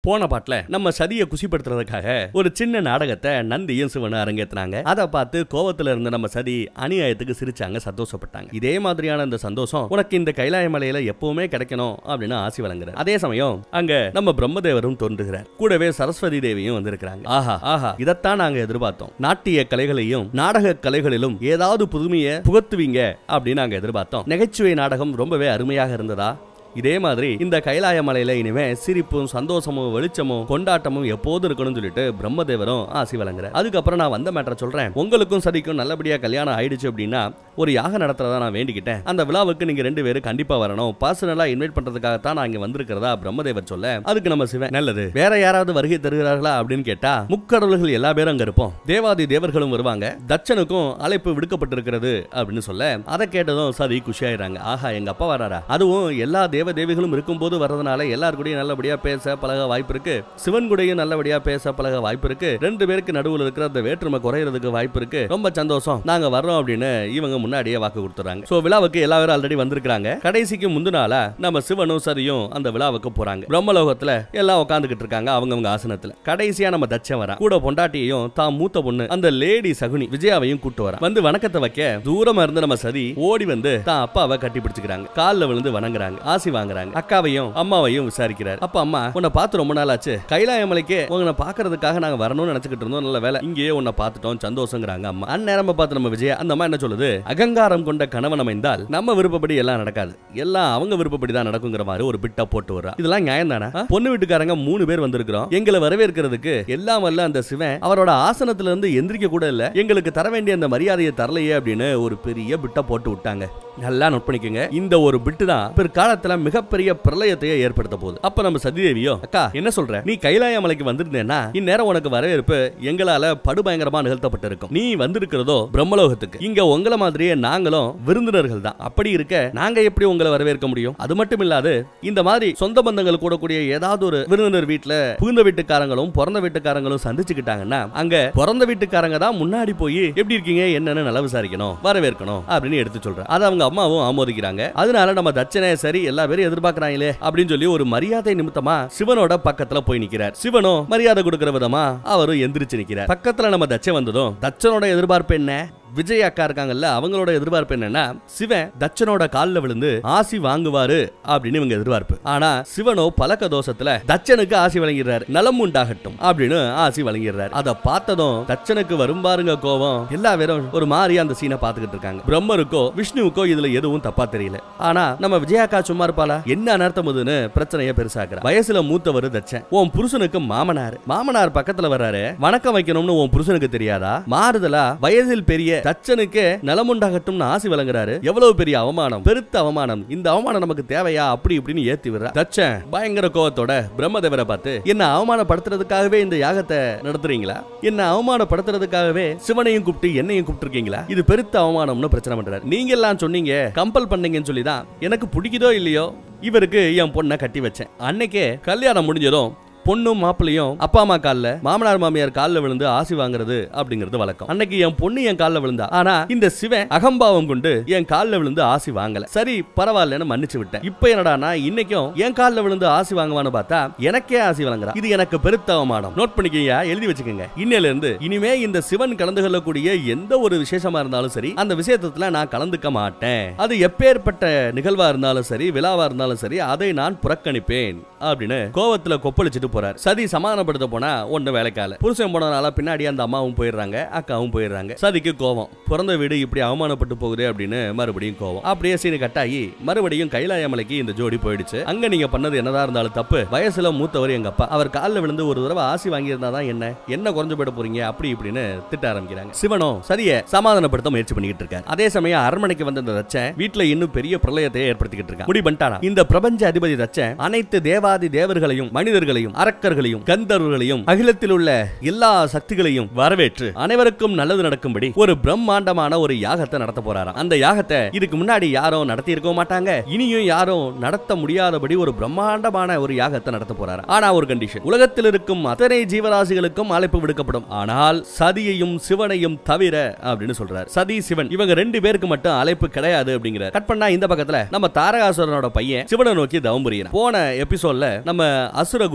போன பாட்டுல நம்ம சதியை குசிப்படுத்துறதுக்காக ஒரு சின்ன நாடகத்தை நந்தியும் சிவனும் அரங்கேத்துனாங்க அதை பார்த்து கோவத்துல இருந்த நம்ம சதி அநியாயத்துக்கு சிரிச்சாங்க சந்தோஷப்பட்டாங்க இதே மாதிரியான இந்த சந்தோஷம் உனக்கு இந்த கைலாய மலையில எப்பவுமே கிடைக்கணும் அப்படின்னு ஆசி வழங்குறார் அதே சமயம் அங்க நம்ம பிரம்மதேவரும் தோன்றுகிறார் கூடவே சரஸ்வதி தேவியும் வந்திருக்கிறாங்க ஆஹா ஆஹா இதைத்தான் நாங்க எதிர்பார்த்தோம் நாட்டிய கலைகளையும் நாடக கலைகளிலும் ஏதாவது புதுமையை புகத்துவீங்க அப்படின்னு நாங்க எதிர்பார்த்தோம் நகைச்சுவை நாடகம் ரொம்பவே அருமையாக இருந்ததா இதே மாதிரி இந்த கைலாய மலையில இனிமே சிரிப்பும் சந்தோஷமும் வெளிச்சமும் கொண்டாட்டமும் எப்போதும் இருக்கணும்னு சொல்லிட்டு பிரம்மதேவரும் ஆசி வழங்குற அதுக்கப்புறம் நான் வந்த மேட்டரை சொல்றேன் உங்களுக்கும் சதிக்கும் நல்லபடியா கல்யாணம் ஆயிடுச்சு அப்படின்னா ஒரு யாகம் நடத்துறதா நான் வேண்டிக்கிட்டேன் அந்த விழாவுக்கு நீங்க ரெண்டு பேரும் கண்டிப்பா வரணும் பர்சனலா இன்வைட் பண்றதுக்காகத்தான் நான் இங்க வந்திருக்கிறதா பிரம்மதேவர் சொல்ல அதுக்கு நம்ம சிவன் நல்லது வேற யாராவது வருகை தருகிறார்களா அப்படின்னு கேட்டா முக்கடவுள்கள் எல்லா பேரும் அங்க இருப்போம் தேவாதி தேவர்களும் வருவாங்க தட்சனுக்கும் அழைப்பு விடுக்கப்பட்டிருக்கிறது அப்படின்னு சொல்ல அதை கேட்டதும் சதி குஷியாயிராங்க ஆஹா எங்க அப்பா வராரா அதுவும் எல்லா தேவ தேவிகளும் இருக்கும்போது வர்றதுனால எல்லார் கூடயும் நல்லபடியா பேச பழக வாய்ப்பு இருக்கு சிவன் கூடயும் நல்லபடியா பேச பழக வாய்ப்பு இருக்கு ரெண்டு பேருக்கு நடுவுல இருக்கிற அந்த வேற்றுமை குறையறதுக்கு வாய்ப்பு இருக்கு ரொம்ப சந்தோஷம் நாங்க வர்றோம் அப்படின்னு இவங்க முன்னாடியே வாக்கு கொடுத்துறாங்க சோ விழாவுக்கு எல்லா பேரும் ஆல்ரெடி வந்திருக்காங்க கடைசிக்கு முந்தினால நம்ம சிவனும் சரியும் அந்த விழாவுக்கு போறாங்க பிரம்மலோகத்துல எல்லாம் உட்காந்துக்கிட்டு இருக்காங்க அவங்கவங்க ஆசனத்துல கடைசியா நம்ம தச்சன் வரா கூட பொண்டாட்டியையும் தான் மூத்த பொண்ணு அந்த லேடி சகுனி விஜயாவையும் கூட்டு வரா வந்து வணக்கத்தை வைக்க தூரமா இருந்து நம்ம சதி ஓடி வந்து தான் அப்பாவை கட்டி பிடிச்சுக்கிறாங்க கால்ல விழுந்து வணங்குறாங்க ஆசி வாங்குறாங்க அக்காவையும் அம்மாவையும் விசாரிக்கிறார் அப்ப அம்மா உன்னை பார்த்து ரொம்ப நாள் ஆச்சு கைலாய மலைக்கே உன்னை பாக்குறதுக்காக நாங்க வரணும்னு நினைச்சுக்கிட்டு இருந்தோம் நல்ல வேலை இங்கேயே உன்னை பார்த்துட்டோம் சந்தோஷங்கிறாங்க அம்மா அந்நேரமா பார்த்து நம்ம விஜய் அந்த அம்மா என்ன சொல்லுது அகங்காரம் கொண்ட கணவன் அமைந்தால் நம்ம விருப்பப்படி எல்லாம் நடக்காது எல்லாம் அவங்க விருப்பப்படி தான் நடக்குங்கிற மாதிரி ஒரு பிட்டா போட்டு வர்றா இதெல்லாம் நியாயம் தானே பொண்ணு வீட்டுக்காரங்க மூணு பேர் வந்திருக்கிறோம் எங்களை வரவேற்கிறதுக்கு எல்லாம் வல்ல அந்த சிவன் அவரோட ஆசனத்துல இருந்து எந்திரிக்க கூட இல்ல எங்களுக்கு தர வேண்டிய அந்த மரியாதையை தரலையே அப்படின்னு ஒரு பெரிய பிட்டை போட்டு விட்டாங்க நல்லா நோட் பண்ணிக்கோங்க இந்த ஒரு பிட்டு தான் பிற்காலத்துல மிகப்பெரிய பிரளயத்தையே ஏற்படுத்த போகுது அப்ப நம்ம சதிதேவியோ அக்கா என்ன சொல்ற நீ கைலாய மலைக்கு வந்திருந்தேன்னா இந்நேரம் உனக்கு வரவேற்பு எங்களால படுபயங்கரமா நிகழ்த்தப்பட்டிருக்கும் நீ வந்திருக்கிறதோ பிரம்மலோகத்துக்கு இங்க உங்களை மாதிரியே நாங்களும் விருந்தினர்கள் தான் அப்படி இருக்க நாங்க எப்படி உங்களை வரவேற்க முடியும் அது மட்டும் இல்லாது இந்த மாதிரி சொந்த பந்தங்கள் கூடக்கூடிய ஏதாவது ஒரு விருந்தினர் வீட்டுல புகுந்த வீட்டுக்காரங்களும் பிறந்த வீட்டுக்காரங்களும் சந்திச்சுக்கிட்டாங்கன்னா அங்க பிறந்த வீட்டுக்காரங்க தான் முன்னாடி போய் எப்படி இருக்கீங்க என்னன்னு நல்லா விசாரிக்கணும் வரவேற்கணும் அப்படின்னு எடுத்து சொல்றேன் அதை அவங்க அம்மாவும் ஆமோதிக்கிறாங்க அதனால நம்ம தட்சணை சரி எல்லா பேரும் எதிர்பார்க்கறாங்களே அப்படின்னு சொல்லி ஒரு மரியாதை நிமித்தமா சிவனோட பக்கத்துல போய் நிக்கிறார் சிவனும் மரியாதை கொடுக்கிற விதமா அவரும் எந்திரிச்சு நிக்கிறார் பக்கத்துல நம்ம தச்சன் வந்ததும் தச்சனோட எதிர்பார்ப்பு என்ன விஜய் அக்கா இருக்காங்கல்ல அவங்களோட எதிர்பார்ப்பு என்னன்னா சிவன் தச்சனோட கால்ல விழுந்து ஆசி வாங்குவாரு அப்படின்னு இவங்க எதிர்பார்ப்பு ஆனா சிவனோ பழக்க தோஷத்துல தச்சனுக்கு ஆசி வழங்கிடுறாரு நலம் உண்டாகட்டும் அப்படின்னு ஆசி வழங்கிடுறாரு அதை பார்த்ததும் தச்சனுக்கு வரும் பாருங்க கோவம் எல்லா பேரும் ஒரு மாதிரி அந்த சீனை பார்த்துக்கிட்டு இருக்காங்க பிரம்மருக்கோ விஷ்ணுவுக்கோ இதுல எதுவும் தப்பா தெரியல ஆனா நம்ம விஜயாக்கா சும்மா இருப்பாளா என்ன அனர்த்தம் இதுன்னு பிரச்சனைய பெருசாக்குற வயசுல மூத்தவர் தச்சன் உன் புருஷனுக்கு மாமனார் மாமனார் பக்கத்துல வர்றாரு வணக்கம் வைக்கணும்னு உன் புருஷனுக்கு தெரியாதா மாறுதலா வயதில் பெரிய தச்சனுக்கு நலமுண்டாகட்டும்னு ஆசி வழங்குறாரு எவ்வளவு பெரிய அவமானம் பெருத்த அவமானம் இந்த அவமானம் நமக்கு தேவையா அப்படி இப்படின்னு ஏத்தி விடுறா தச்சன் பயங்கர கோவத்தோட பிரம்மதேவரை பார்த்து என்ன அவமானப்படுத்துறதுக்காகவே இந்த யாகத்தை நடத்துறீங்களா என்ன அவமானப்படுத்துறதுக்காகவே சிவனையும் கூப்பிட்டு என்னையும் கூப்பிட்டுருக்கீங்களா இது பெருத்த அவமானம்னு பிரச்சனை பண்றாரு நீங்க எல்லாம் சொன்னீங்க கம்பல் பண்ணீங்கன்னு சொல்லி தான் எனக்கு பிடிக்குதோ இல்லையோ இவருக்கு என் பொண்ணை கட்டி வச்சேன் அன்னைக்கே கல்யாணம் முடிஞ்சதும் பொண்ணும் மாப்பிளையும் அப்பா அம்மா கால்ல மாமனார் மாமியார் கால்ல விழுந்து ஆசி வாங்குறது அப்படிங்கிறது வழக்கம் அன்னைக்கு என் பொண்ணு என் கால்ல விழுந்தா ஆனா இந்த சிவன் அகம்பாவம் கொண்டு என் கால்ல விழுந்து ஆசி வாங்கல சரி பரவாயில்லன்னு மன்னிச்சு விட்டேன் இப்ப என்னடானா இன்னைக்கும் என் கால்ல விழுந்து ஆசி வாங்குவான்னு பார்த்தா எனக்கே ஆசி வழங்குறா இது எனக்கு பெருத்த அவமானம் நோட் பண்ணிக்கங்க எழுதி வச்சுக்கோங்க இன்னையில இருந்து இனிமே இந்த சிவன் கலந்து கொள்ளக்கூடிய எந்த ஒரு விசேஷமா இருந்தாலும் சரி அந்த விஷயத்துல நான் கலந்துக்க மாட்டேன் அது எப்பேற்பட்ட நிகழ்வா இருந்தாலும் சரி விழாவா இருந்தாலும் சரி அதை நான் புறக்கணிப்பேன் அப்படின்னு கோவத்துல கொப்பளிச்சுட்டு போறார் சதி சமாதானப்படுத்த போனா ஒண்ணு வேலைக்கால புருஷன் போனனால பின்னாடி அந்த அம்மாவும் போயிடுறாங்க அக்காவும் போயிடுறாங்க சதிக்கு கோவம் பிறந்த வீடு இப்படி அவமானப்பட்டு போகுது அப்படின்னு மறுபடியும் கோவம் அப்படியே சீனு கட்டாயி மறுபடியும் கைலாய மலைக்கு இந்த ஜோடி போயிடுச்சு அங்க நீங்க பண்ணது என்னதா இருந்தாலும் தப்பு வயசுல மூத்தவர் எங்க அப்பா அவர் காலில் விழுந்து ஒரு தடவை ஆசி வாங்கியிருந்தா தான் என்ன என்ன குறைஞ்சு போயிட போறீங்க அப்படி இப்படின்னு திட்ட ஆரம்பிக்கிறாங்க சிவனும் சரிய சமாதானப்படுத்த முயற்சி பண்ணிக்கிட்டு இருக்காரு அதே சமயம் அரண்மனைக்கு வந்த இந்த தச்சன் வீட்டுல இன்னும் பெரிய பிரளயத்தை ஏற்படுத்திக்கிட்டு இருக்கான் முடி பண்ணிட்டானா இந்த பிரபஞ்ச அதிபதி தச்சன் அனைத்து தேவாதி தேவர்களையும் மனிதர்களையும் அரக்கர்களையும் கந்தர்வர்களையும் அகிலத்தில் உள்ள எல்லா சக்திகளையும் வரவேற்று அனைவருக்கும் நல்லது நடக்கும்படி ஒரு பிரம்மாண்டமான ஒரு யாகத்தை நடத்த போறாராம் அந்த யாகத்தை இதுக்கு முன்னாடி யாரும் நடத்தி இருக்க மாட்டாங்க இனியும் யாரும் நடத்த முடியாதபடி ஒரு பிரம்மாண்டமான ஒரு யாகத்தை நடத்த போறாரா ஆனா ஒரு கண்டிஷன் உலகத்தில் இருக்கும் அத்தனை ஜீவராசிகளுக்கும் அழைப்பு விடுக்கப்படும் ஆனால் சதியையும் சிவனையும் தவிர அப்படின்னு சொல்றாரு சதி சிவன் இவங்க ரெண்டு பேருக்கு மட்டும் அழைப்பு கிடையாது அப்படிங்கிற கட் பண்ணா இந்த பக்கத்துல நம்ம தாரகாசுரனோட பையன் சிவனை நோக்கி தவம் புரியணும் போன எபிசோட்ல நம்ம அசுரகுரு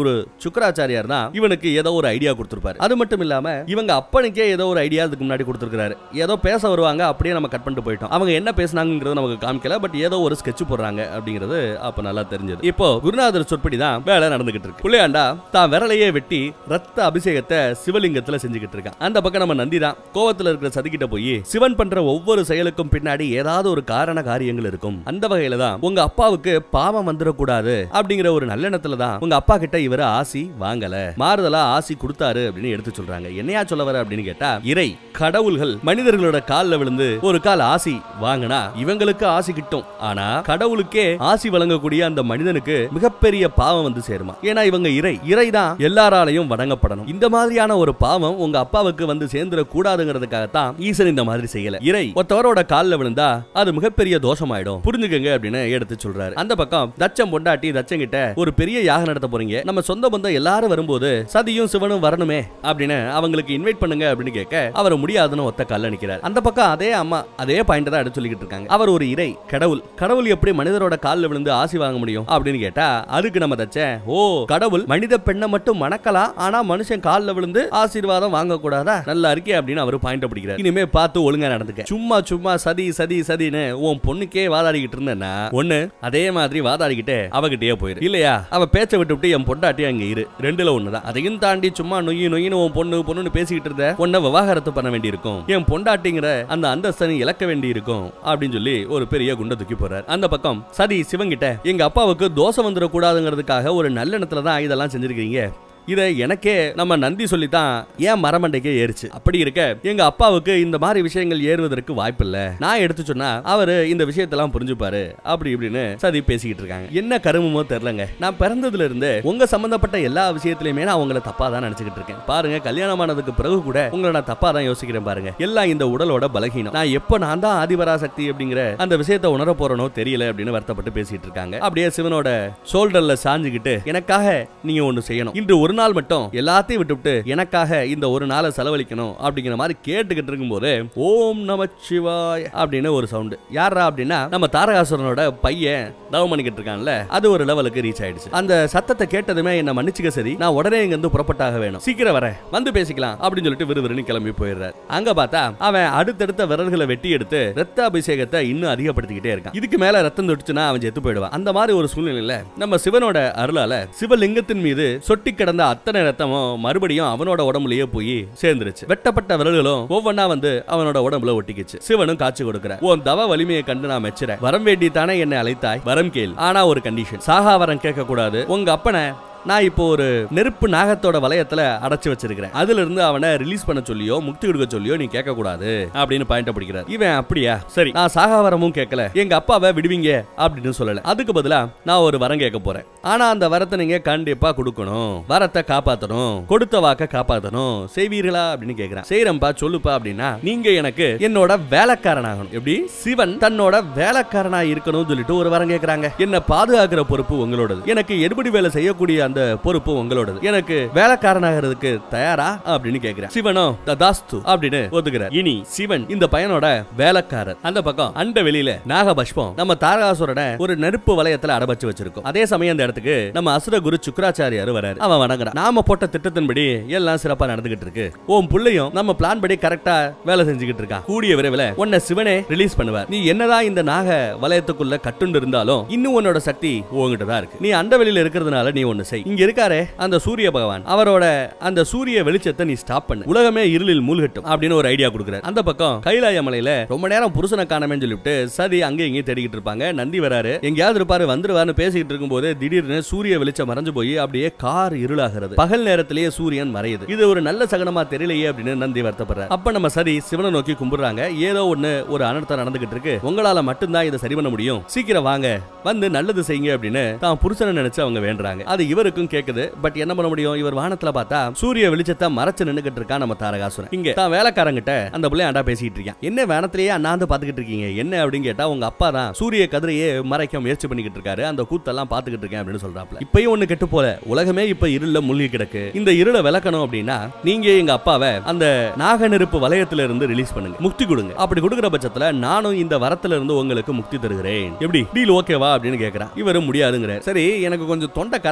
சுக்கராச்சாரியார் தான் இவனுக்கு ஏதோ ஒரு ஐடியா கொடுத்திருப்பாரு அது மட்டும் இல்லாம இவங்க அப்பனுக்கே ஏதோ ஒரு ஐடியா அதுக்கு முன்னாடி கொடுத்திருக்காரு ஏதோ பேச வருவாங்க அப்படியே நம்ம கட் பண்ணிட்டு போயிட்டோம் அவங்க என்ன பேசுனாங்கிறது நமக்கு காமிக்கல பட் ஏதோ ஒரு ஸ்கெட்ச் போடுறாங்க அப்படிங்கிறது அப்ப நல்லா தெரிஞ்சது இப்போ குருநாதர் சொற்படி தான் வேலை நடந்துகிட்டு இருக்கு புள்ளையாண்டா தான் விரலையே வெட்டி ரத்த அபிஷேகத்தை சிவலிங்கத்துல செஞ்சுக்கிட்டு இருக்கான் அந்த பக்கம் நம்ம நந்தி தான் கோவத்துல இருக்கிற சதிக்கிட்ட போய் சிவன் பண்ற ஒவ்வொரு செயலுக்கும் பின்னாடி ஏதாவது ஒரு காரண காரியங்கள் இருக்கும் அந்த வகையில தான் உங்க அப்பாவுக்கு பாவம் வந்துடக்கூடாது அப்படிங்கிற ஒரு நல்லெண்ணத்துல தான் உங்க அப்பா கிட்ட இவர் ஆசி வாங்கல மாறுதலா ஆசி கொடுத்தாரு அப்படின்னு எடுத்து சொல்றாங்க என்னையா சொல்ல வர அப்படின்னு கேட்டா இறை கடவுள்கள் மனிதர்களோட கால்ல விழுந்து ஒரு கால் ஆசி வாங்கினா இவங்களுக்கு ஆசி கிட்டும் ஆனா கடவுளுக்கே ஆசி வழங்கக்கூடிய அந்த மனிதனுக்கு மிகப்பெரிய பாவம் வந்து சேருமா ஏன்னா இவங்க இறை இறை தான் எல்லாராலையும் வணங்கப்படணும் இந்த மாதிரியான ஒரு பாவம் உங்க அப்பாவுக்கு வந்து சேர்ந்துட கூடாதுங்கிறதுக்காகத்தான் ஈசன் இந்த மாதிரி செய்யல இறை ஒருத்தவரோட கால்ல விழுந்தா அது மிகப்பெரிய தோஷமாயிடும் புரிஞ்சுக்கங்க அப்படின்னு எடுத்து சொல்றாரு அந்த பக்கம் தச்சம் பொண்டாட்டி தச்சம் கிட்ட ஒரு பெரிய யாகம் நடத்த போறீங்க நம்ம சொந்த பந்தம் எல்லாரும் வரும்போது சதியும் சிவனும் வரணுமே அப்படின்னு அவங்களுக்கு இன்வைட் பண்ணுங்க அப்படின்னு கேட்க அவர் முடியாதுன்னு ஒத்த கல்ல நிக்கிறார் அந்த பக்கம் அதே அம்மா அதே பாயிண்ட் தான் எடுத்து சொல்லிக்கிட்டு இருக்காங்க அவர் ஒரு இறை கடவுள் கடவுள் எப்படி மனிதரோட கால்ல விழுந்து ஆசி வாங்க முடியும் அப்படின்னு கேட்டா அதுக்கு நம்ம தச்சேன் ஓ கடவுள் மனித பெண்ணை மட்டும் மணக்கலாம் ஆனா மனுஷன் கால்ல விழுந்து ஆசீர்வாதம் வாங்க கூடாதா நல்லா இருக்கே அப்படின்னு அவர் பாயிண்ட் பிடிக்கிறார் இனிமே பார்த்து ஒழுங்கா நடந்துக்க சும்மா சும்மா சதி சதி சதின்னு உன் பொண்ணுக்கே வாதாடிக்கிட்டு இருந்தேன்னா ஒண்ணு அதே மாதிரி வாதாடிக்கிட்டு அவகிட்டயே போயிரு இல்லையா அவ பேச்ச விட்டு விட்டு என் பொண்டாட்டி அங்க இரு ரெண்டுல ஒண்ணுதான் அதையும் தாண்டி சும்மா நொய்யு நொய்யின்னு உன் பொண்ணு பொண்ணுன்னு பேசிக்கிட்டு இருந்த உன்னை விவாகரத்து பண்ண வேண்டியிருக்கும் என் பொண்டாட்டிங்கிற அந்த அந்தஸ்தை நீ இழக்க வேண்டி இருக்கும் அப்படின்னு சொல்லி ஒரு பெரிய குண்டை தூக்கி போறார் அந்த பக்கம் சதி சிவங்கிட்ட எங்க அப்பாவுக்கு தோசை வந்துடக்கூடாதுங்கிறதுக்காக ஒரு நல்லெண்ணத்துல தான் இதெல்லாம் செஞ்சிருக்கீங்க இதை எனக்கே நம்ம நந்தி சொல்லித்தான் ஏன் மரமண்டைக்கே ஏறிச்சு அப்படி இருக்க எங்க அப்பாவுக்கு இந்த மாதிரி விஷயங்கள் ஏறுவதற்கு வாய்ப்பில்ல நான் எடுத்து சொன்னா அவரு இந்த விஷயத்தெல்லாம் புரிஞ்சுப்பாரு அப்படி இப்படின்னு சதி பேசிக்கிட்டு இருக்காங்க என்ன கருமமோ தெரியலங்க நான் பிறந்ததுல இருந்து உங்க சம்பந்தப்பட்ட எல்லா விஷயத்திலயுமே நான் உங்களை தப்பா தான் நினைச்சுக்கிட்டு இருக்கேன் பாருங்க கல்யாணம் ஆனதுக்கு பிறகு கூட உங்களை நான் தப்பா தான் யோசிக்கிறேன் பாருங்க எல்லாம் இந்த உடலோட பலகீனம் நான் எப்ப நான் தான் ஆதிபராசக்தி அப்படிங்கிற அந்த விஷயத்தை உணர போறனோ தெரியல அப்படின்னு வருத்தப்பட்டு பேசிட்டு இருக்காங்க அப்படியே சிவனோட ஷோல்டர்ல சாஞ்சுக்கிட்டு எனக்காக நீங்க ஒண்ணு செய்யணும் இன்று ஒரு நாள் மட்டும் எல்லாத்தையும் விட்டுவிட்டு எனக்காக இந்த ஒரு நாளை செலவழிக்கணும் அப்படிங்கிற மாதிரி கேட்டுக்கிட்டு இருக்கும்போது ஓம் நம சிவாய் அப்படின்னு ஒரு சவுண்ட் யாரா அப்படின்னா நம்ம தாரகாசுரனோட பையன் தவம் பண்ணிக்கிட்டு இருக்கான்ல அது ஒரு லெவலுக்கு ரீச் ஆயிடுச்சு அந்த சத்தத்தை கேட்டதுமே என்ன மன்னிச்சுக்க சரி நான் உடனே இங்க இருந்து புறப்பட்டாக வேணும் சீக்கிரம் வரேன் வந்து பேசிக்கலாம் அப்படின்னு சொல்லிட்டு விறுவிறுன்னு கிளம்பி போயிடுறாரு அங்க பார்த்தா அவன் அடுத்தடுத்த விரல்களை வெட்டி எடுத்து ரத்த அபிஷேகத்தை இன்னும் அதிகப்படுத்திக்கிட்டே இருக்கான் இதுக்கு மேல ரத்தம் தொட்டுச்சுன்னா அவன் செத்து போயிடுவான் அந்த மாதிரி ஒரு சூழ்நிலையில நம்ம சிவனோட அருளால சிவலிங்கத்தின் மீது சொட்டி கிடந்த அத்தனை ரத்தமும் மறுபடியும் அவனோட உடம்புலயே போய் சேர்ந்துருச்சு வெட்டப்பட்ட விரல்களும் ஒவ்வொன்னா வந்து அவனோட உடம்புல ஒட்டிக்கிச்சு சிவனும் காட்சி கொடுக்கிற உன் தவ வலிமையை கண்டு நான் மெச்சுறேன் வரம் வேண்டி தானே என்னை அழைத்தாய் வரம் கேள் ஆனா ஒரு கண்டிஷன் சாகா வரம் கேட்க கூடாது உங்க அப்பனை நான் இப்போ ஒரு நெருப்பு நாகத்தோட வளையத்துல அடைச்சு வச்சிருக்கிறேன் அதுல இருந்து அவனை ரிலீஸ் பண்ண சொல்லியோ முக்தி கொடுக்க சொல்லியோ நீ கேட்க கூடாது அப்படின்னு பாயிண்ட் பிடிக்கிறார் இவன் அப்படியா சரி நான் சாகாவரமும் கேட்கல எங்க அப்பாவை விடுவீங்க அப்படின்னு சொல்லல அதுக்கு பதிலா நான் ஒரு வரம் கேட்க போறேன் ஆனா அந்த வரத்தை நீங்க கண்டிப்பா கொடுக்கணும் வரத்தை காப்பாத்தணும் கொடுத்த வாக்க காப்பாத்தணும் செய்வீர்களா அப்படின்னு கேக்குறான் செய்யறம்பா சொல்லுப்பா அப்படின்னா நீங்க எனக்கு என்னோட வேலைக்காரனாகணும் எப்படி சிவன் தன்னோட வேலைக்காரனா இருக்கணும்னு சொல்லிட்டு ஒரு வரம் கேக்குறாங்க என்ன பாதுகாக்கிற பொறுப்பு உங்களோடது எனக்கு எடுபடி வேலை செய்யக்கூடிய அந்த பொறுப்பு உங்களோடது எனக்கு வேலைக்காரனாகிறதுக்கு தயாரா அப்படின்னு கேக்குறேன் சிவனோ ததாஸ்து அப்படின்னு ஒத்துக்கிறார் இனி சிவன் இந்த பையனோட வேலைக்காரர் அந்த பக்கம் அண்ட வெளியில நாகபஷ்பம் நம்ம தாரகாசுரனை ஒரு நெருப்பு வளையத்துல அடபச்சு வச்சிருக்கோம் அதே சமயம் அந்த இடத்துக்கு நம்ம அசுர குரு சுக்கராச்சாரியார் வராரு அவன் வணங்குறான் நாம போட்ட திட்டத்தின்படி எல்லாம் சிறப்பா நடந்துகிட்டு இருக்கு உன் புள்ளையும் நம்ம பிளான் படி கரெக்டா வேலை செஞ்சுக்கிட்டு இருக்கான் கூடிய விரைவில் உன்னை சிவனே ரிலீஸ் பண்ணுவார் நீ என்னதான் இந்த நாக வலயத்துக்குள்ள கட்டுண்டு இருந்தாலும் இன்னும் உன்னோட சக்தி உங்ககிட்ட தான் இருக்கு நீ அந்த வெளியில இருக்கிறதுனால நீ ஒண்ணு செய் இங்க இருக்காரே அந்த சூரிய பகவான் அவரோட அந்த சூரிய வெளிச்சத்தை நீ ஸ்டாப் பண்ணு உலகமே இருளில் மூழ்கட்டும் அப்படின்னு ஒரு ஐடியா கொடுக்குறாரு அந்த பக்கம் கைலாய மலையில ரொம்ப நேரம் புருஷனை காணமேன்னு சொல்லிட்டு சதி அங்கே இங்கேயும் தேடிக்கிட்டு இருப்பாங்க நந்தி வராரு எங்கேயாவது இருப்பாரு வந்துருவாருன்னு பேசிக்கிட்டு இருக்கும்போது திடீர்னு சூரிய வெளிச்சம் மறைஞ்சு போய் அப்படியே கார் இருளாகிறது பகல் நேரத்திலேயே சூரியன் மறையுது இது ஒரு நல்ல சகனமா தெரியலையே அப்படின்னு நந்தி வருத்தப்படுறாரு அப்ப நம்ம சதி சிவனை நோக்கி கும்பிடுறாங்க ஏதோ ஒண்ணு ஒரு அனர்த்தம் நடந்துகிட்டு இருக்கு உங்களால மட்டும்தான் இதை சரி பண்ண முடியும் சீக்கிரம் வாங்க வந்து நல்லது செய்யுங்க அப்படின்னு தான் புருஷனை நினைச்சு அவங்க வேண்டுறாங்க அது இவருக்கும் கேக்குது பட் என்ன பண்ண முடியும் இவர் வானத்துல பார்த்தா சூரிய வெளிச்சத்தை மறைச்சு நின்னுகிட்டு இருக்கான் நம்ம தாரகாசுரன் இங்க தான் வேலைக்காரங்கிட்ட அந்த பிள்ளை அண்டா பேசிட்டு இருக்கான் என்ன வேனத்திலேயே அண்ணாந்து பாத்துக்கிட்டு இருக்கீங்க என்ன அப்படின்னு கேட்டா உங்க அப்பா தான் சூரிய கதிரையே மறைக்க முயற்சி பண்ணிக்கிட்டு இருக்காரு அந்த கூத்தெல்லாம் பாத்துக்கிட்டு இருக்கேன் அப்படின்னு சொல்றாப்ல இப்பயும் ஒண்ணு கெட்டு போல உலகமே இப்ப இருள மூழ்கி கிடக்கு இந்த இருளை விளக்கணும் அப்படின்னா நீங்க எங்க அப்பாவை அந்த நாக நெருப்பு வலயத்துல இருந்து ரிலீஸ் பண்ணுங்க முக்தி கொடுங்க அப்படி கொடுக்குற பட்சத்துல நானும் இந்த வரத்துல இருந்து உங்களுக்கு முக்தி தருகிறேன் எப்படி டீல் ஓகேவா அப்படின்னு கேக்குறான் இவரும் முடியாதுங்கிற சரி எனக்கு கொஞ்சம் தொண்டை கரகரங்குது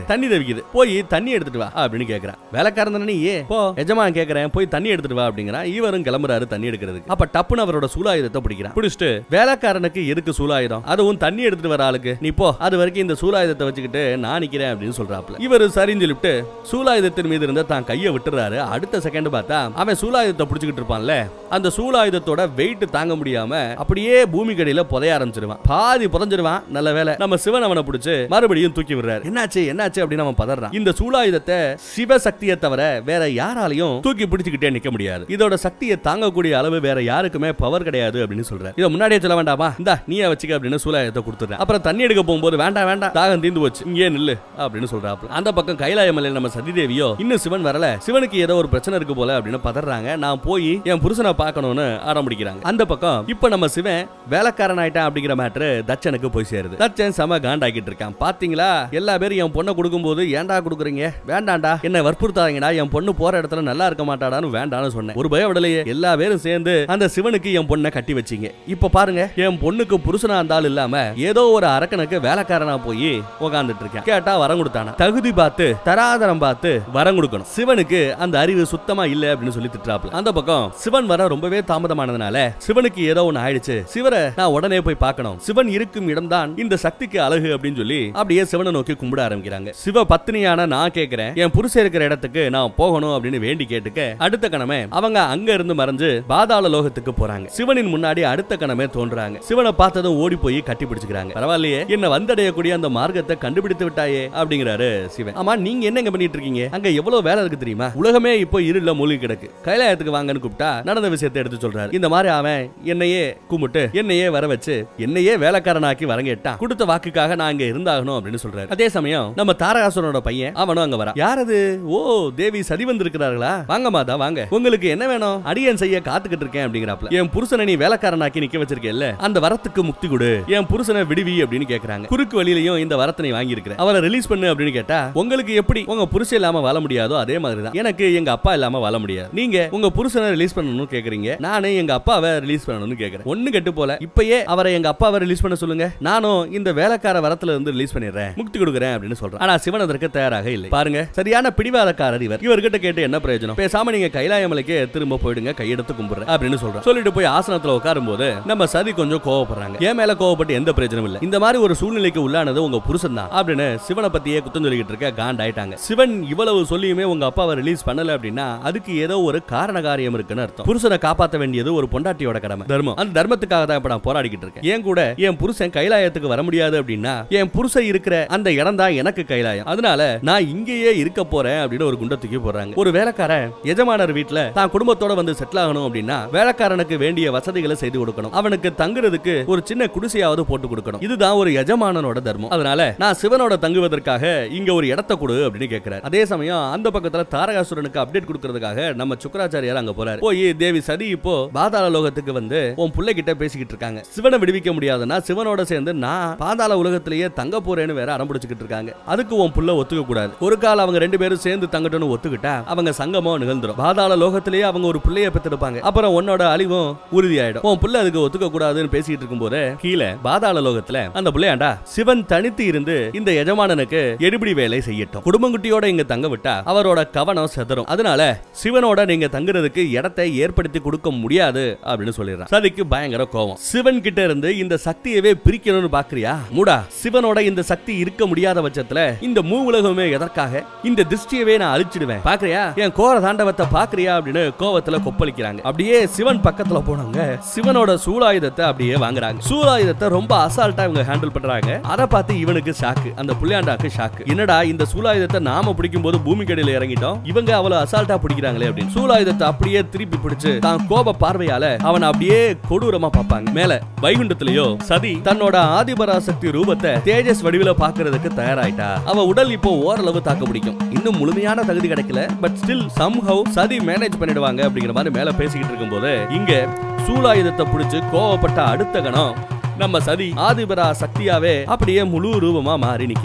தண்ணி தவிக்குது போய் தண்ணி எடுத்துட்டு வா அப்படின்னு கேக்குறான் வேலைக்காரன் தானே நீ போ எஜமான் கேக்குறேன் போய் தண்ணி எடுத்துட்டு வா அப்படிங்கிறான் இவரும் கிளம்புறாரு தண்ணி எடுக்கிறதுக்கு அப்ப டப்புன்னு அவரோட சூலாயுதத்தை பிடிக்கிறான் பிடிச்சிட்டு வேலைக்காரனுக்கு எதுக்கு சூலாயுதம் அதுவும் தண்ணி எடுத்துட்டு வர ஆளுக்கு நீ போ அது வரைக்கும் இந்த சூலாயுதத்தை வச்சுக்கிட்டு நான் நிக்கிறேன் அப்படின்னு சொல்றாப்ல இவரு சரின்னு சொல்லிட்டு சூலாயுதத்தின் மீது இருந்த தான் கையை விட்டுறாரு அடுத்த செகண்ட் பார்த்தா அவன் சூலாயுதத்தை பிடிச்சிக்கிட்டு இருப்பான்ல அந்த சூலாயுதத்தோட வெயிட் தாங்க முடியாம அப்படியே பூமி கடியில புதைய ஆரம்பிச்சிருவான் பாதி புதஞ்சிருவான் நல்ல வேலை நம்ம சிவன் அவனை பிடிச்சு மறுபடியும் தூக்கி விடுறாரு என்னாச்சு என்னாச்சு அப்படின்னு அவன் பதறான் இந்த சூலாயுதத்தை சிவசக்தியை தவிர வேற யாராலையும் தூக்கி பிடிச்சுக்கிட்டே நிக்க முடியாது இதோட சக்தியை தாங்கக்கூடிய அளவு வேற யாருக்குமே பவர் கிடையாது அப்படின்னு சொல்றாரு இதை முன்னாடியே சொல்ல வேண்டாமா இந்தா நீயே வச்சுக்க அப்படின்னு சூலாயுதத்தை கொடுத்துறேன் அப்புறம் தண்ணி எடுக்க போகும்போது வேண்டாம் வேண்டாம் தாகம் தீந்து போச்சு இங்கே நில்லு அப்படின்னு சொல்றாப்ல அந்த பக்கம் கைலாய மலையில நம்ம சதிதேவியோ இன்னும் சிவன் வரல சிவனுக்கு ஏதோ ஒரு பிரச்சனை இருக்கு போல அப்படின்னு பதறாங்க நான் போய் என் புருஷனை பார்க்கணும்னு ஆரம்பிக்கிறாங்க அந்த பக்கம் இப்ப நம்ம சிவன் வேலைக்காரன் ஆயிட்டான் அப்படிங்கிற மேட்ரு தச்சனுக்கு போய் சேருது தச்சன் செம காண்டாக்கிட்டு இருக்கான் பாத்தீங்களா எல்லா பேரும் என் பொண்ணை கொடுக்கும்போது ஏன்டா கொடுக்குறீங்க வேண்டாம்டா என்ன வற்புறுத்தாதீங்கடா என் பொண்ணு போற இடத்துல நல்லா இருக்க மாட்டாடான்னு வேண்டாம்னு சொன்னேன் ஒரு பயம் விடலையே எல்லா பேரும் சேர்ந்து அந்த சிவனுக்கு என் பொண்ணை கட்டி வச்சீங்க இப்ப பாருங்க என் பொண்ணுக்கு புருஷனா இருந்தாலும் இல்லாம ஏதோ ஒரு அரக்கனுக்கு வேலைக்காரனா போய் உட்கார்ந்துட்டு இருக்கேன் கேட்டா வரம் கொடுத்தானா தகுதி பார்த்து தராதரம் பார்த்து வரம் கொடுக்கணும் சிவனுக்கு அந்த அறிவு சுத்தமா இல்ல அப்படின்னு சொல்லி திட்டுறாப்ல அந்த பக்கம் சிவன் வர ரொம்பவே தாமதமானதுனால சிவனுக்கு ஏதோ ஒண்ணு ஆயிடுச்சு சிவரை நான் உடனே போய் பார்க்கணும் சிவன் இருக்கும் இடம்தான் இந்த சக்திக்கு அழகு அப்படின்னு சொல்லி அப்படியே சிவனை நோக்கி கும்பிட ஆரம்பிக்கிறாங்க சிவ பத்தினியான நான் கேக்குறேன் என் புருஷன் இருக்கிற இடத்துக்கு நான் போகணும் அப்படின்னு வேண்டி கேட்டுக்க அடுத்த கணமே அவங்க அங்க இருந்து மறைஞ்சு பாதாள லோகத்துக்கு போறாங்க சிவனின் முன்னாடி அடுத்த கணமே தோன்றாங்க சிவனை பார்த்ததும் ஓடி போய் கட்டி பிடிச்சுக்கிறாங்க பரவாயில்லையே என்ன வந்தடையக்கூடிய அந்த மார்க்கத்தை கண்டுபிடித்து விட்டாயே அப்படிங்கிறாரு சிவன் ஆமா நீங்க என்னங்க பண்ணிட்டு இருக்கீங்க அங்க எவ்வளவு வேலை இருக்கு தெரியுமா உலகமே இப்போ இருள மூழ்கி கிடக்கு கைலாயத்துக்கு வாங்கன்னு கூப்பிட்டா நடந்த விஷயத்தை எடுத்து சொல்றாரு இந்த மாதிரி அவன் என்னையே கும்பிட்டு என்னையே வர வச்சு என்னையே வேலைக்காரனாக்கி வரங்கேட்டான் கொடுத்த வாக்குக்காக நான் இங்க இருந்தாகணும் அப்படின்னு சொல்றாரு அதே சமயம் நம்ம தாரகாசுரனோட பையன் அவனும் அங்க வரான் யார் அது ஓ தேவி சதி வந்திருக்கிறார்களா வாங்க மாதா வாங்க உங்களுக்கு என்ன வேணும் அடியன் செய்ய காத்துக்கிட்டு இருக்கேன் அப்படிங்கிறாப்ல என் புருஷனை நீ வேலைக்காரனாக்கி நிக்க வச்சிருக்கேல்ல அந்த வரத்துக்கு முக்தி கொடு என் புருஷனை விடுவி அப்படின்னு கேக்குறாங்க குறுக்கு வழியிலையும் இந்த வரத்தை நீ வாங்கி இருக்கிற அவரை ரிலீஸ் பண்ணு அப்படின்னு கேட்டா உங்களுக்கு எப்படி உங்க புருஷன் இல்லாம வாழ முடியாதோ அதே மாதிரி தான் எனக்கு எங்க அப்பா இல்லாம வாழ முடியாது நீங்க உங்க புருஷனை ரிலீஸ் பண்ணணும்னு கேக்குறீங்க நானே எங்க அப்பாவை ரிலீஸ் பண்ணணும்னு கேக்குறேன் ஒண்ணு கெட்டு போல இப்பயே அவரை எங்க அப்பாவை ரிலீஸ் பண்ண சொல்லுங்க நானும் இந்த வேலைக்கார வரத்துல இருந்து ரிலீஸ் பண்ணிடுறேன் முக்தி கொடுக்குறேன் அப்படின்னு சொல்றேன் ஆனா சிவன் அதற்கு தயாராக இல்லை பாருங்க சரியான பிடிவாதக்காரர் இவர் இவர்கிட்ட கேட்டு என்ன பிரயோஜனம் பேசாம நீங்க கைலாய மலைக்கே திரும்ப போயிடுங்க கையெடுத்து கும்பிடுறேன் அப்படின்னு சொல்றேன் சொல்லிட்டு போய் ஆசனத்துல உட்காரும் போது நம்ம சதி கொஞ்சம் கோவப்படுறாங்க என் மேல கோவப்பட்டு எந்த பிரயோஜனம் இல்ல இந்த மாதிரி ஒரு சூழ்நிலைக்கு உள்ளானது உங்க புருஷன் தான் அப்படின்னு சிவனை பத்தியே குத்தம் சொல்லிக்கிட்டு இருக்க காண்ட் ஆயிட்டாங்க சிவன் இவ்வளவு சொல்லியுமே உங்க அப்பாவை ரிலீஸ் பண்ணல அப்படின்னா அதுக்கு ஏதோ ஒரு காரண காரியம் இருக்குன்னு அர்த்தம் புருஷனை காப்பாத்த வேண்டியது ஒரு பொண்டாட்டியோட கடமை தர்மம் அந்த தர்மத்துக்காக தான் இப்ப நான் போராடிக்கிட்டு இருக்கேன் ஏன் கூட என் புருஷன் கைலாயத்துக்கு வர முடியாது அப்படின்னா என் புருஷன் இருக்கிற அந்த இடம் தான் எனக்கு கைலாயம் அதனால நான் இங்கேயே இருக்க போறேன் அப்படின்னு ஒரு குண்டை தூக்கி போடுறாங்க ஒரு வேலைக்காரன் எஜமானர் வீட்டுல தான் குடும்பத்தோட வந்து செட்டில் ஆகணும் அப்படின்னா வேலைக்காரனுக்கு வேண்டிய வசதிகளை செய்து கொடுக்கணும் அவனுக்கு தங்குறதுக்கு ஒரு சின்ன குடிசையாவது போட்டு கொடுக்கணும் இதுதான் ஒரு எஜமானனோட தர்மம் அதனால நான் சிவனோட தங்குவதற்காக இங்க ஒரு இடத்த கொடு அப்படின்னு கேட்கிறார் அதே சமயம் அந்த பக்கத்துல தாரகாசுரனுக்கு அப்டேட் கொடுக்கறதுக்காக நம்ம சுக்கராச்சாரியார் அங்க போறாரு போய் தேவி சதி இப்போ பாதாள லோகத்துக்கு வந்து உன் புள்ளை கிட்ட பேசிக்கிட்டு இருக்காங்க சிவனை விடுவிக்க முடியாதுன்னா சிவனோட சேர்ந்து நான் பாதாள உலகத்திலேயே தங்க போறேன்னு வேற அடம்பிடிச்சுக்கிட்டு இருக்காங்க அதுக்கு உன் புள்ள ஒத்துக்க கூடாது ஒரு கால் அவங்க ரெண்டு பேரும் சேர்ந்து தங்கட்டும்னு ஒத்துக்கிட்டா அவங்க சங்கமம் நிகழ்ந்துரும் பாதாள லோகத்திலேயே அவங்க ஒரு பிள்ளைய பெற்றெடுப்பாங்க அப்புறம் உன்னோட அழிவும் உறுதியாயிடும் உன் புள்ள அதுக்கு ஒத்துக்க கூடாதுன்னு பேசிட்டு இருக்கும்போது கீழே பாதாள லோகத்துல அந்த பிள்ளையாண்டா சிவன் தனித்து இருந்து இந்த எஜமானனுக்கு எடுபிடி வேலை செய்யட்டும் குடும்பங்குட்டியோட இங்க தங்க விட்டா அவரோட கவனம் செதறும் அதனால சிவனோட நீங்க தங்குறதுக்கு இடத்தை ஏற்படுத்தி கொடுக்க முடியாது அப்படின்னு சொல்லிடுறான் சதிக்கு பயங்கர கோவம் சிவன் கிட்ட இருந்து இந்த சக்தியவே பிரிக்கணும்னு பாக்குறியா மூடா சிவனோட இந்த சக்தி இருக்க முடியாத பட்சத்துல இந்த மூ உலகமே எதற்காக இந்த திருஷ்டியவே நான் அழிச்சிடுவேன் பாக்குறியா என் கோர தாண்டவத்தை பாக்குறியா அப்படின்னு கோவத்துல கொப்பளிக்கிறாங்க அப்படியே சிவன் பக்கத்துல போனாங்க சிவனோட சூலாயுதத்தை அப்படியே வாங்குறாங்க சூலாயுதத்தை ரொம்ப அசால்ட்டா இவங்க ஹேண்டில் பண்றாங்க அதை பார்த்து இவனுக்கு ஷாக்கு அந்த புள்ளியாண்டாக்கு ஷாக்கு என்னடா இந்த சூலாயுதத்தை நாம பிடிக்கும் போது பூமி கடையில இறங்கிட்டோம் இவங்க அவ்வளவு அசால்ட்டா பிடிக்கிறாங்களே அப்படின்னு சூலாயுதத்தை அப்படியே திருப்பி பிடிச்சு தான் கோப பார்வையால அவன் அப்படியே கொடூரமா பார்ப்பாங்க மேல வைகுண்டத்திலேயோ சதி தன்னோட ஆதிபராசக்தி ரூபத்தை தேஜஸ் வடிவில பாக்குறதுக்கு தயாராயிட்டா அவ உடல் இப்போ ஓரளவு தாக்க பிடிக்கும் இன்னும் முழுமையான தகுதி கிடைக்கல பட் ஸ்டில் சம்ஹவ் சதி மேனேஜ் பண்ணிடுவாங்க அப்படிங்கிற மாதிரி மேல பேசிக்கிட்டு இருக்கும்போது இங்க சூலாயுதத்தை பிடிச்சு கோவப்பட்ட அடுத்த கணம் நம்ம சதி ஆதிபரா சக்தியாவே அப்படியே முழு ரூபமா மாறி நிக்கிறாங்க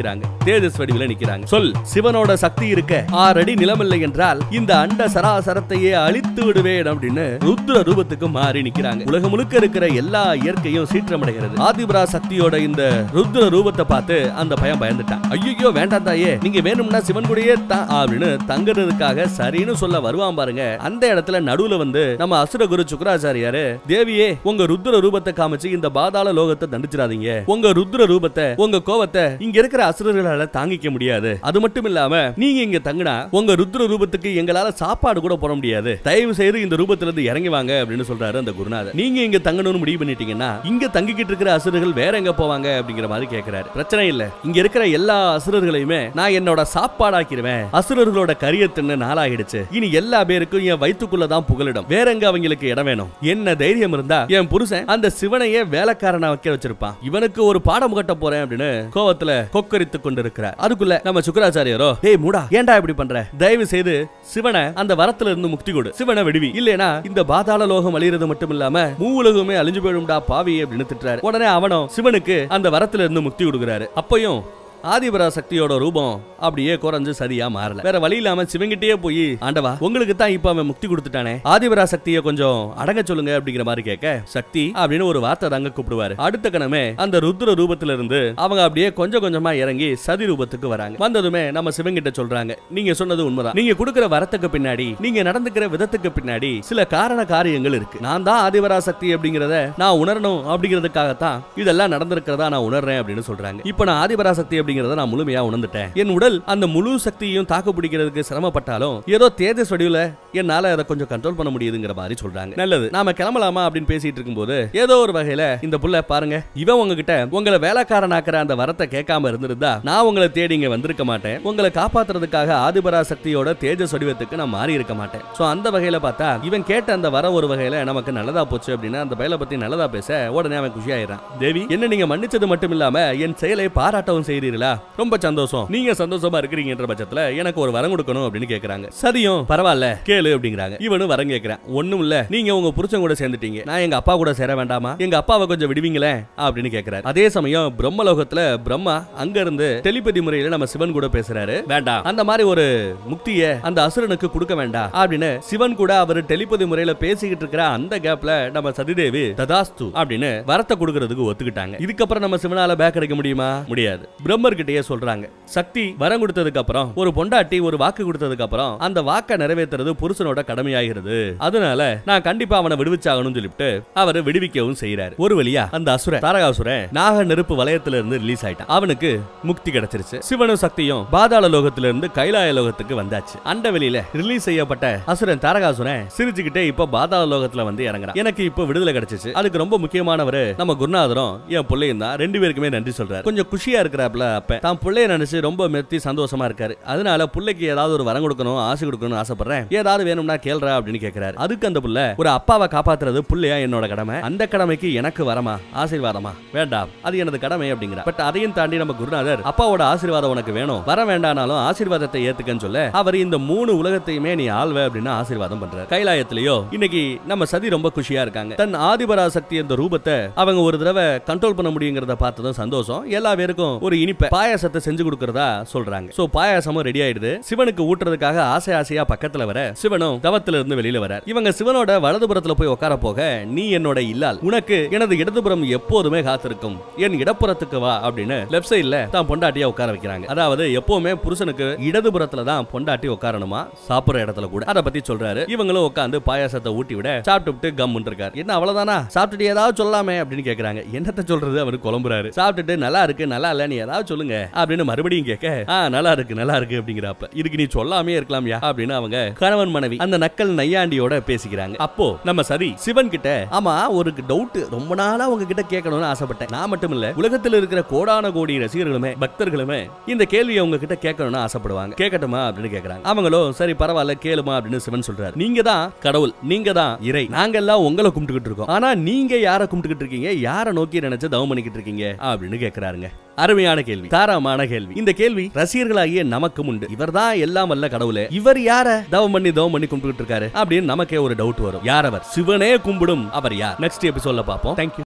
தேஜஸ் வடிவில நிக்கிறாங்க சொல் சிவனோட சக்தி இருக்க ஆறு அடி நிலமில்லை என்றால் இந்த அண்ட சராசரத்தையே அழித்து விடுவேன் அப்படின்னு ருத்ர ரூபத்துக்கு மாறி நிக்கிறாங்க உலகம் முழுக்க இருக்கிற எல்லா இயற்கையும் சீற்றமடைகிறது ஆதிபரா சக்தியோட இந்த ருத்ர ரூபத்தை பார்த்து அந்த பையன் பயந்துட்டான் ஐயோ வேண்டாம் தாயே நீங்க வேணும்னா சிவன் கூடயே தான் அப்படின்னு தங்குறதுக்காக சரின்னு சொல்ல வருவான் பாருங்க அந்த இடத்துல நடுவுல வந்து நம்ம அசுர குரு சுக்கராச்சாரியாரு தேவியே உங்க ருத்ர ரூபத்தை காமிச்சு இந்த பாதாள லோகத்தை தண்டிச்சிடாதீங்க உங்க ருத்ர ரூபத்தை உங்க கோவத்தை இங்க இருக்கிற அசுரர்களால தாங்கிக்க முடியாது அது மட்டும் இல்லாம நீங்க இங்க தங்கினா உங்க ருத்ர ரூபத்துக்கு எங்களால சாப்பாடு கூட போட முடியாது தயவு செய்து இந்த ரூபத்துல இருந்து இறங்கி வாங்க அப்படின்னு சொல்றாரு அந்த குருநாதர் நீங்க இங்க தங்கணும்னு முடிவு பண்ணிட்டீங்கன்னா இங்க தங்கிக்கிட்டு இருக்கிற அசுரர்கள் வேற எங்க போவாங்க அப்படிங்கிற மாதிரி கேக்குறாரு பிரச்சனை இல்ல இங்க இருக்கிற எல்லா அசுரர்களையுமே நான் என்னோட சாப்பாடாக்கிடுவேன் அசுரர்களோட கரிய தின்னு நாளாகிடுச்சு இனி எல்லா பேருக்கும் என் வயிற்றுக்குள்ள தான் புகலிடம் வேற எங்க அவங்களுக்கு இடம் வேணும் என்ன தைரியம் இருந்தா என் புருஷன் அந்த சிவனையே வேலைக்காரனா வைக்க வச்சிருப்பான் இவனுக்கு ஒரு பாடம் கட்ட போறேன் அப்படின்னு கோவத்துல கொக்கரித்துக் கொண்டிருக்கிறார் அதுக்குள்ள நம்ம சுக்கராச்சாரியரோ டேய் மூடா ஏன்டா இப்படி பண்ற தயவு செய்து சிவனை அந்த வரத்துல இருந்து முக்தி கொடு சிவனை விடுவி இல்லைனா இந்த பாதாள லோகம் அழியிறது மட்டும் இல்லாம மூ உலகமே அழிஞ்சு போயிடும்டா பாவி அப்படின்னு திட்டுறாரு உடனே அவனும் சிவனுக்கு அந்த வரத்துல இருந்து முக்தி கொடுக்குறாரு அப்பையும் ஆதிபரா சக்தியோட ரூபம் அப்படியே குறைஞ்சு சரியா மாறல வேற வழி இல்லாம சிவங்கிட்டே போய் ஆண்டவா உங்களுக்கு தான் இப்ப அவன் முக்தி கொடுத்துட்டானே ஆதிபரா சக்தியை கொஞ்சம் அடங்க சொல்லுங்க அப்படிங்கிற மாதிரி கேட்க சக்தி அப்படின்னு ஒரு வார்த்தை தாங்க கூப்பிடுவாரு அடுத்த கணமே அந்த ருத்ர ரூபத்துல இருந்து அவங்க அப்படியே கொஞ்சம் கொஞ்சமா இறங்கி சதி ரூபத்துக்கு வராங்க வந்ததுமே நம்ம சிவங்கிட்ட சொல்றாங்க நீங்க சொன்னது உண்மைதான் நீங்க கொடுக்கிற வரத்துக்கு பின்னாடி நீங்க நடந்துக்கிற விதத்துக்கு பின்னாடி சில காரண காரியங்கள் இருக்கு நான் தான் ஆதிபரா சக்தி அப்படிங்கறத நான் உணரணும் அப்படிங்கிறதுக்காகத்தான் இதெல்லாம் நடந்திருக்கிறதா நான் உணர்றேன் அப்படின்னு சொல்றாங்க இப்ப நான் ஆதிபரா சக்தி அப்படிங்கறத நான் முழுமையா உணர்ந்துட்டேன் என் உடல் அந்த முழு சக்தியையும் தாக்கு பிடிக்கிறதுக்கு சிரமப்பட்டாலும் ஏதோ தேஜஸ் வடிவுல என்னால அதை கொஞ்சம் கண்ட்ரோல் பண்ண முடியுதுங்கிற மாதிரி சொல்றாங்க நல்லது நாம கிளம்பலாமா அப்படின்னு பேசிட்டு இருக்கும்போது ஏதோ ஒரு வகையில இந்த புள்ள பாருங்க இவன் உங்ககிட்ட உங்களை வேலைக்காரனாக்குற அந்த வரத்தை கேட்காம இருந்திருந்தா நான் உங்களை தேடி இங்க வந்திருக்க மாட்டேன் உங்களை காப்பாத்துறதுக்காக ஆதிபரா சக்தியோட தேஜஸ் வடிவத்துக்கு நான் மாறி இருக்க மாட்டேன் சோ அந்த வகையில பார்த்தா இவன் கேட்ட அந்த வர ஒரு வகையில நமக்கு நல்லதா போச்சு அப்படின்னா அந்த பயலை பத்தி நல்லதா பேச உடனே அவன் குஷி ஆயிடுறான் தேவி என்ன நீங்க மன்னிச்சது மட்டும் இல்லாம என் செயலை பாராட்டவும் செய்றீர்களா ரொம்ப சந்தோஷம் நீங்க சந்தோஷமா இருக்கிறீங்கன்ற பட்சத்துல எனக்கு ஒரு வரம் கொடுக்கணும் அப்படின்னு கேக்குறாங்க சரியும் பரவாயில்ல கேளு அப்படிங்கிறாங்க இவனும் வரம் கேக்குறான் ஒண்ணும் இல்ல நீங்க உங்க புருஷன் கூட சேர்ந்துட்டீங்க நான் எங்க அப்பா கூட சேர வேண்டாமா எங்க அப்பாவை கொஞ்சம் விடுவீங்களே அப்படின்னு கேக்குறாரு அதே சமயம் பிரம்மலோகத்துல பிரம்மா அங்க இருந்து டெலிபதி முறையில நம்ம சிவன் கூட பேசுறாரு வேண்டாம் அந்த மாதிரி ஒரு முக்திய அந்த அசுரனுக்கு கொடுக்க வேண்டாம் அப்படின்னு சிவன் கூட அவர் டெலிபதி முறையில பேசிக்கிட்டு இருக்கிற அந்த கேப்ல நம்ம சதிதேவி ததாஸ்து அப்படின்னு வரத்தை கொடுக்கறதுக்கு ஒத்துக்கிட்டாங்க இதுக்கப்புறம் நம்ம சிவனால பேக் அடிக்க முடியுமா முடியாது பிரம்மர் கிட்டயே சொல்றாங்க சக்தி வரம் கொடுத்ததுக்கு அப்புறம் ஒரு பொண்டாட்டி ஒரு வாக்கு கொடுத்ததுக்கு அப்புறம் அந்த வாக்கை நிறைவேற்றுறது புருஷனோட கடமையாகிறது அதனால நான் கண்டிப்பா அவனை விடுவிச்சாகணும்னு சொல்லிட்டு அவர் விடுவிக்கவும் செய்யறாரு ஒரு வழியா அந்த அசுரன் தாரகாசுரன் நாக நெருப்பு வலயத்துல இருந்து ரிலீஸ் ஆயிட்டான் அவனுக்கு முக்தி கிடைச்சிருச்சு சிவனும் சக்தியும் பாதாள லோகத்துல இருந்து கைலாய லோகத்துக்கு வந்தாச்சு அந்த வெளியில ரிலீஸ் செய்யப்பட்ட அசுரன் தாரகாசுரன் சிரிச்சுக்கிட்டே இப்ப பாதாள லோகத்துல வந்து இறங்குறான் எனக்கு இப்ப விடுதலை கிடைச்சிச்சு அதுக்கு ரொம்ப முக்கியமானவர் நம்ம குருநாதரும் என் பிள்ளையும் தான் ரெண்டு பேருக்குமே நன்றி சொல்றாரு கொஞ்சம் குஷியா இருக்கிறாப்ல அப்ப தான் பிள்ளைய நினைச்சு ரொம்ப மெத்தி சந்தோஷமா இருக்காரு அதனால பிள்ளைக்கு ஏதாவது ஒரு வரம் கொடுக்கணும் ஆசை கொடுக்கணும்னு ஆசைப்படுறேன் ஏதாவது வேணும்னா கேள்றா அப்படின்னு கேக்குறாரு அதுக்கு அந்த புள்ள ஒரு அப்பாவை காப்பாத்துறது புள்ளையா என்னோட கடமை அந்த கடமைக்கு எனக்கு வரமா ஆசீர்வாதமா வேண்டாம் அது எனது கடமை அப்படிங்கிற பட் அதையும் தாண்டி நம்ம குருநாதர் அப்பாவோட ஆசீர்வாதம் உனக்கு வேணும் வர வேண்டானாலும் ஆசீர்வாதத்தை ஏத்துக்கன்னு சொல்ல அவர் இந்த மூணு உலகத்தையுமே நீ ஆள்வ அப்படின்னு ஆசீர்வாதம் பண்றாரு கைலாயத்திலேயோ இன்னைக்கு நம்ம சதி ரொம்ப குஷியா இருக்காங்க தன் ஆதிபரா சக்தி அந்த ரூபத்தை அவங்க ஒரு தடவை கண்ட்ரோல் பண்ண முடியுங்கிறத பார்த்ததும் சந்தோஷம் எல்லா பேருக்கும் ஒரு இனிப்பை பாயாசத்தை செஞ்சு கொடுக்கறதா சொல்றாங்க சோ பாயாசமும் ரெடி ஆயிடுது சிவனுக்கு ஊட்டுறதுக்காக ஆசை ஆசையா பக்கத்துல வர சிவனும் தவத்துல இருந்து வெளியில வர இவங்க சிவனோட வலதுபுறத்துல போய் உட்கார போக நீ என்னோட இல்லால் உனக்கு எனது இடதுபுறம் எப்போதுமே காத்திருக்கும் என் இடப்புறத்துக்கு வா அப்படின்னு லெஃப்ட் சைடுல தான் பொண்டாட்டியா உட்கார வைக்கிறாங்க அதாவது எப்பவுமே புருஷனுக்கு இடதுபுறத்துல தான் பொண்டாட்டி உட்காரணுமா சாப்பிடுற இடத்துல கூட அதை பத்தி சொல்றாரு இவங்களும் உட்காந்து பாயாசத்தை ஊட்டி விட சாப்பிட்டு கம் இருக்காரு என்ன அவ்வளவுதானா சாப்பிட்டுட்டு ஏதாவது சொல்லாமே அப்படின்னு கேக்குறாங்க என்னத்த சொல்றது அவரு குழம்புறாரு சாப்பிட்டுட்டு நல்லா இருக்கு நல்லா இல்ல நீ ஏதாவது சொல்லுங்க அப்படின்னு மறுபடியும் கேட்க ஆ நல்லா இருக்கு நல்லா இருக்கு அப்படிங்கிறப்ப இதுக்கு நீ சொல்லாமே இருக்கலாம்யா அப்படின்னு அவங்க கணவன் மனைவி அந்த நக்கல் நையாண்டியோட பேசிக்கிறாங்க அப்போ நம்ம சரி சிவன் கிட்ட ஆமா ஒரு டவுட் ரொம்ப நாளா உங்ககிட்ட கேட்கணும்னு ஆசைப்பட்டேன் நான் மட்டும் இல்ல உலகத்தில் இருக்கிற கோடான கோடி ரசிகர்களுமே பக்தர்களுமே இந்த கேள்வியை உங்ககிட்ட கேட்கணும்னு ஆசைப்படுவாங்க கேட்கட்டுமா அப்படின்னு கேக்குறாங்க அவங்களும் சரி பரவாயில்ல கேளுமா அப்படின்னு சிவன் சொல்றாரு நீங்க தான் கடவுள் நீங்க தான் இறை நாங்க எல்லாம் உங்களை கும்பிட்டுக்கிட்டு இருக்கோம் ஆனா நீங்க யாரை கும்பிட்டுக்கிட்டு இருக்கீங்க யாரை நோக்கி நினைச்சு தவம் பண்ணிக்கிட்டு இருக்கீங்க அப்படின்னு கேக்குறாருங்க அருமையான கேள்வி தாராளமான கேள்வி இந்த கேள்வி ரசிகர்களாகிய நமக்கும் உண்டு இவர்தான் எல்லாம் வல்ல கடவுளே இவர் யார தவம் பண்ணி தவம் பண்ணி கும்பிட்டு இருக்காரு அப்படின்னு நமக்கே ஒரு டவுட் வரும் யார் அவர் சிவனே கும்பிடும் அவர் யார் நெக்ஸ்ட் எபிசோட்ல பார்ப்போம் தேங்க்யூ